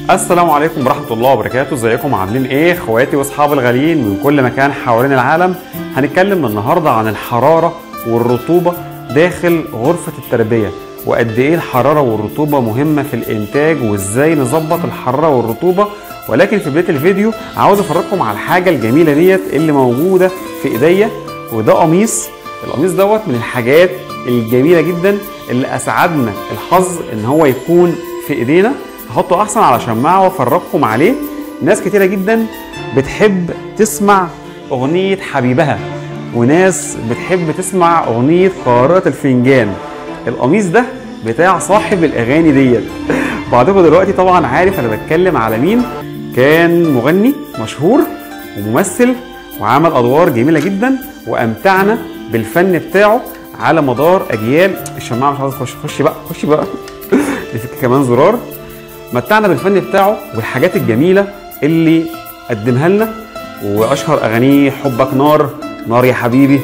السلام عليكم ورحمة الله وبركاته ازيكم عاملين ايه اخواتي واصحابي الغاليين من كل مكان حوالين العالم هنتكلم النهاردة عن الحرارة والرطوبة داخل غرفة التربية وقد ايه الحرارة والرطوبة مهمة في الانتاج وازاي نظبط الحرارة والرطوبة ولكن في بداية الفيديو عاوز افرجكم على الحاجة الجميلة ديت اللي موجودة في ايديا وده قميص القميص دوت من الحاجات الجميلة جدا اللي اسعدنا الحظ ان هو يكون في ايدينا هحطه احسن على شماعه وافرجكم عليه ناس كتيره جدا بتحب تسمع اغنيه حبيبها وناس بتحب تسمع اغنيه قارئة الفنجان القميص ده بتاع صاحب الاغاني ديت بعضكم دلوقتي طبعا عارف انا بتكلم على مين كان مغني مشهور وممثل وعمل ادوار جميله جدا وامتعنا بالفن بتاعه على مدار اجيال الشماعه مش عاوز تخش خش بقى خش بقى نفك كمان زرار متعنا بالفن بتاعه والحاجات الجميله اللي قدمها لنا واشهر اغانيه حبك نار نار يا حبيبي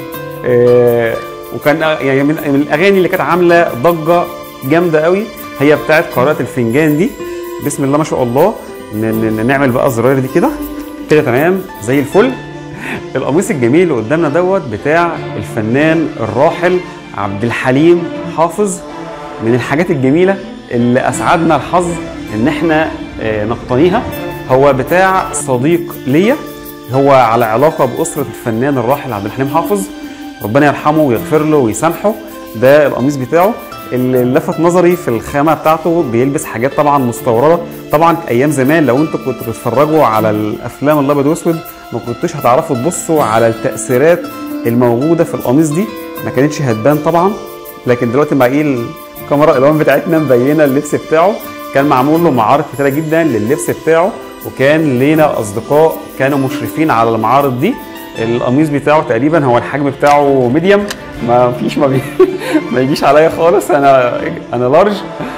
آه وكان يعني من من الاغاني اللي كانت عامله ضجه جامده قوي هي بتاعت قارئة الفنجان دي بسم الله ما شاء الله ن- ن- نعمل بقى الزراير دي كده كده تمام زي الفل القميص الجميل اللي قدامنا دوت بتاع الفنان الراحل عبد الحليم حافظ من الحاجات الجميله اللي اسعدنا الحظ ان احنا آه، نقتنيها هو بتاع صديق ليا هو على علاقه باسره الفنان الراحل عبد الحليم حافظ ربنا يرحمه ويغفر له ويسامحه ده القميص بتاعه اللي لفت نظري في الخامه بتاعته بيلبس حاجات طبعا مستورده طبعا ايام زمان لو انتوا كنتوا بتتفرجوا على الافلام الابيض واسود ما كنتوش هتعرفوا تبصوا على التاثيرات الموجوده في القميص دي ما كانتش هتبان طبعا لكن دلوقتي مع ايه الكاميرا الالوان بتاعتنا مبينه اللبس بتاعه كان معمول له معارض كتيره جدا لللبس بتاعه وكان لينا اصدقاء كانوا مشرفين على المعارض دي القميص بتاعه تقريبا هو الحجم بتاعه ميديوم ما فيش ما, بي... ما يجيش عليا خالص انا انا لارج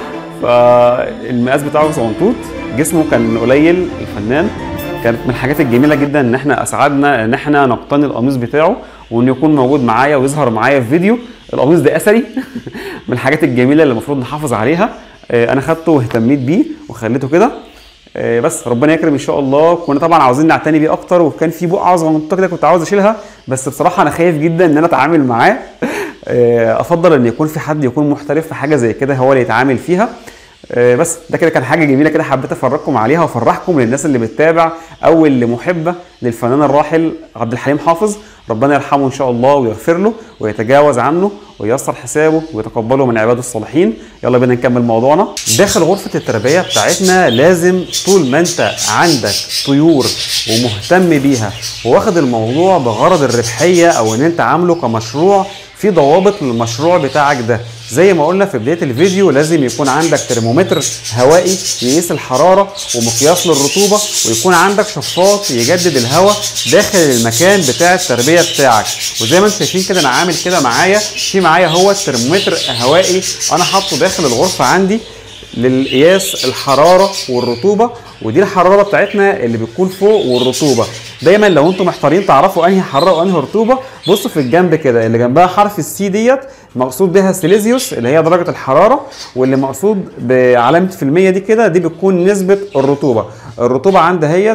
فالمقاس بتاعه صغنطوط جسمه كان قليل الفنان كانت من الحاجات الجميله جدا ان احنا اسعدنا ان احنا نقتني القميص بتاعه وانه يكون موجود معايا ويظهر معايا في فيديو القميص ده اثري من الحاجات الجميله اللي المفروض نحافظ عليها آه، انا خدته واهتميت بيه وخليته كده آه، بس ربنا يكرم ان شاء الله كنا طبعا عاوزين نعتني بيه اكتر وكان في بقعه صغنطوطه كده كنت عاوز اشيلها بس بصراحه انا خايف جدا ان انا اتعامل معاه آه، افضل ان يكون في حد يكون محترف في حاجه زي كده هو اللي يتعامل فيها آه، بس ده كده كان حاجه جميله كده حبيت افرجكم عليها وافرحكم للناس اللي بتتابع او اللي محبه للفنان الراحل عبد الحليم حافظ ربنا يرحمه ان شاء الله ويغفر له ويتجاوز عنه وييسر حسابه ويتقبله من عباده الصالحين يلا بينا نكمل موضوعنا داخل غرفه التربيه بتاعتنا لازم طول ما انت عندك طيور ومهتم بيها واخد الموضوع بغرض الربحيه او ان انت عامله كمشروع في ضوابط للمشروع بتاعك ده زي ما قلنا في بدايه الفيديو لازم يكون عندك ترمومتر هوائي يقيس الحراره ومقياس للرطوبه ويكون عندك شفاط يجدد الهواء داخل المكان بتاع التربيه بتاعك وزي ما انتم شايفين كده انا عامل كده معايا في معايا هو الترمومتر هوائي انا حاطه داخل الغرفه عندي للقياس الحراره والرطوبه ودي الحراره بتاعتنا اللي بتكون فوق والرطوبه دايما لو انتم محتارين تعرفوا انهي حراره وانهي رطوبه بصوا في الجنب كده اللي جنبها حرف السي ديت مقصود بها سيليزيوس اللي هي درجه الحراره واللي مقصود بعلامه في المية دي كده دي بتكون نسبه الرطوبه الرطوبه عندي هي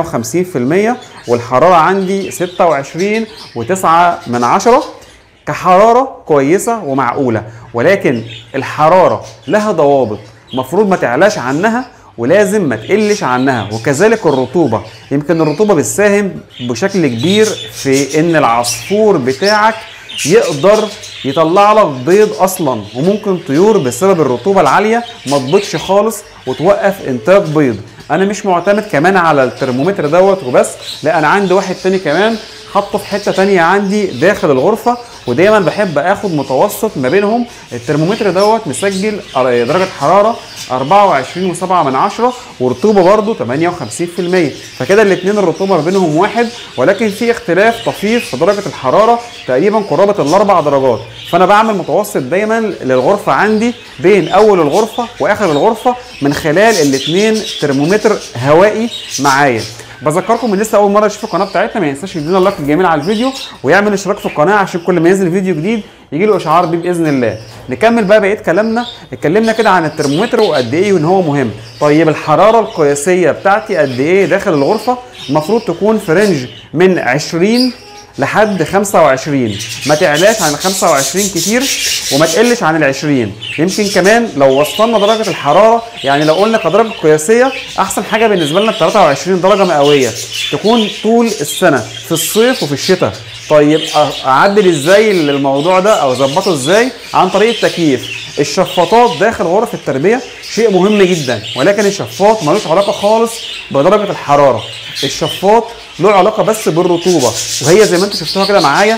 58% والحراره عندي 26 و9 من عشرة كحراره كويسه ومعقوله ولكن الحراره لها ضوابط المفروض ما تعلاش عنها ولازم ما تقلش عنها وكذلك الرطوبه يمكن الرطوبه بتساهم بشكل كبير في ان العصفور بتاعك يقدر يطلع لك بيض اصلا وممكن طيور بسبب الرطوبه العاليه ما تبيضش خالص وتوقف انتاج بيض انا مش معتمد كمان على الترمومتر دوت وبس لا انا عندي واحد تاني كمان حاطه في حته تانية عندي داخل الغرفه ودايما بحب اخد متوسط ما بينهم الترمومتر دوت مسجل درجه حراره 24 و7 من عشرة ورطوبه برده 58% فكده الاثنين الرطوبه ما بينهم واحد ولكن في اختلاف طفيف في درجه الحراره تقريبا قرابه الاربع درجات فانا بعمل متوسط دايما للغرفه عندي بين اول الغرفه واخر الغرفه من خلال الاثنين ترمومتر هوائي معايا بذكركم من لسه اول مره يشوف القناه بتاعتنا ما ينساش يدينا اللايك الجميل على الفيديو ويعمل اشتراك في القناه عشان كل ما ينزل فيديو جديد يجي له اشعار بيه باذن الله نكمل بقى بقيه كلامنا اتكلمنا كده عن الترمومتر وقد ايه وان هو مهم طيب الحراره القياسيه بتاعتي قد ايه داخل الغرفه المفروض تكون في رينج من 20 لحد 25 ما تعلاش عن 25 كتير وما تقلش عن ال 20 يمكن كمان لو وصلنا درجه الحراره يعني لو قلنا كدرجه قياسيه احسن حاجه بالنسبه لنا 23 درجه مئويه تكون طول السنه في الصيف وفي الشتاء طيب اعدل ازاي الموضوع ده او اظبطه ازاي عن طريق التكييف الشفاطات داخل غرف التربيه شيء مهم جدا ولكن الشفاط ملوش علاقه خالص بدرجه الحراره الشفاط له علاقه بس بالرطوبه وهي زي ما انتم شفتوها كده معايا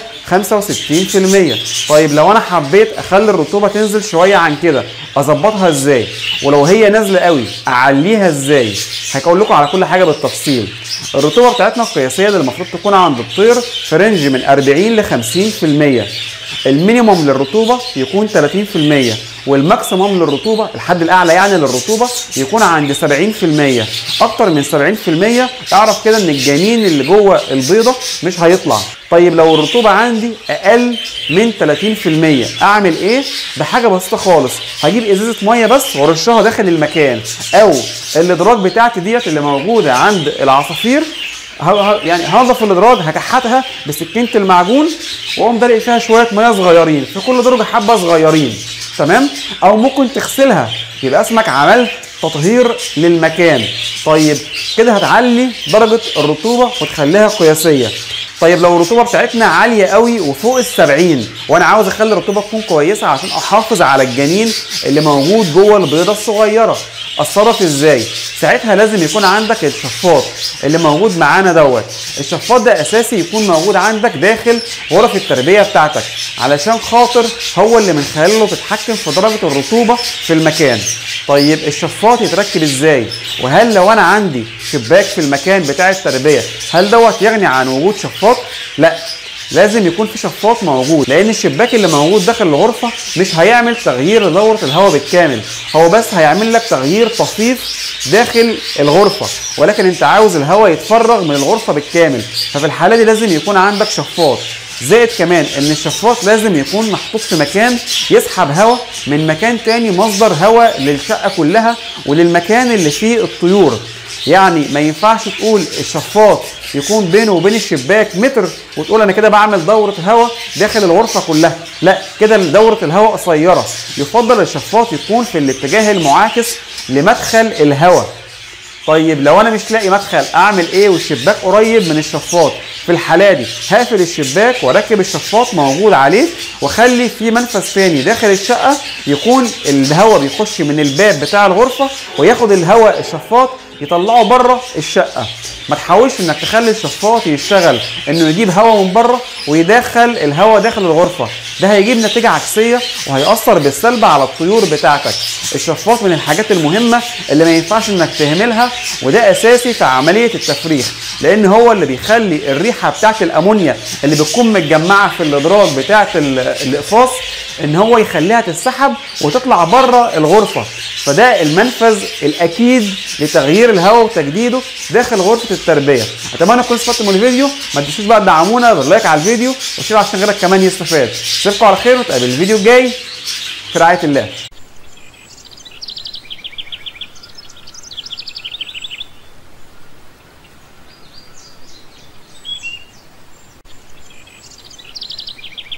65% طيب لو انا حبيت اخلي الرطوبه تنزل شويه عن كده اظبطها ازاي ولو هي نازله قوي اعليها ازاي هقول لكم على كل حاجه بالتفصيل الرطوبه بتاعتنا القياسيه اللي المفروض تكون عند الطير في رينج من 40 ل 50% المينيموم للرطوبه يكون 30% والماكسيموم للرطوبه الحد الاعلى يعني للرطوبه يكون عند 70% اكتر من 70% اعرف كده ان الجنين اللي جوه البيضه مش هيطلع طيب لو الرطوبه عندي اقل من 30% اعمل ايه بحاجه بسيطه خالص هجيب ازازه ميه بس وارشها داخل المكان او الادراج بتاعتي ديت اللي موجوده عند العصافير يعني هنظف الادراج هكحتها بسكينه المعجون واقوم دلق فيها شويه ميه صغيرين في كل درجه حبه صغيرين تمام او ممكن تغسلها يبقى اسمك عملت تطهير للمكان طيب كده هتعلي درجه الرطوبه وتخليها قياسيه طيب لو الرطوبه بتاعتنا عاليه قوي وفوق ال 70 وانا عاوز اخلي الرطوبه تكون كويسه عشان احافظ على الجنين اللي موجود جوه البيضه الصغيره اتصرف ازاي ساعتها لازم يكون عندك الشفاط اللي موجود معانا دوت الشفاط ده اساسي يكون موجود عندك داخل غرف التربيه بتاعتك علشان خاطر هو اللي من خلاله تتحكم في درجه الرطوبه في المكان طيب الشفاط يتركب ازاي وهل لو انا عندي شباك في المكان بتاع التربيه هل دوت يغني عن وجود شفاط لا لازم يكون في شفاط موجود لان الشباك اللي موجود داخل الغرفه مش هيعمل تغيير لدوره الهواء بالكامل هو بس هيعمل لك تغيير طفيف داخل الغرفه ولكن انت عاوز الهواء يتفرغ من الغرفه بالكامل ففي الحاله دي لازم يكون عندك شفاط زائد كمان ان الشفاط لازم يكون محطوط في مكان يسحب هواء من مكان تاني مصدر هواء للشقه كلها وللمكان اللي فيه الطيور يعني ما ينفعش تقول الشفاط يكون بينه وبين الشباك متر وتقول انا كده بعمل دوره هواء داخل الغرفه كلها لا كده دوره الهواء قصيره يفضل الشفاط يكون في الاتجاه المعاكس لمدخل الهواء طيب لو انا مش لاقي مدخل اعمل ايه والشباك قريب من الشفاط في الحاله دي هقفل الشباك واركب الشفاط موجود عليه واخلي في منفذ ثاني داخل الشقه يكون الهواء بيخش من الباب بتاع الغرفه وياخد الهواء الشفاط يطلعه بره الشقه ما تحاولش انك تخلي الشفاط يشتغل انه يجيب هواء من بره ويدخل الهواء داخل الغرفه ده هيجيب نتيجه عكسيه وهيأثر بالسلب على الطيور بتاعتك الشفاط من الحاجات المهمه اللي ما ينفعش انك تهملها وده اساسي في عمليه التفريغ لان هو اللي بيخلي الريحه بتاعت الامونيا اللي بتكون متجمعه في الادراج بتاعت الاقفاص ان هو يخليها تتسحب وتطلع بره الغرفه فده المنفذ الاكيد لتغيير الهواء وتجديده داخل غرفه التربيه اتمنى تكونوا استفدتوا من الفيديو ما تنسوش بقى تدعمونا باللايك على الفيديو وشير عشان غيرك كمان يستفاد اشوفكم على خير ونتقابل الفيديو الجاي في رعايه الله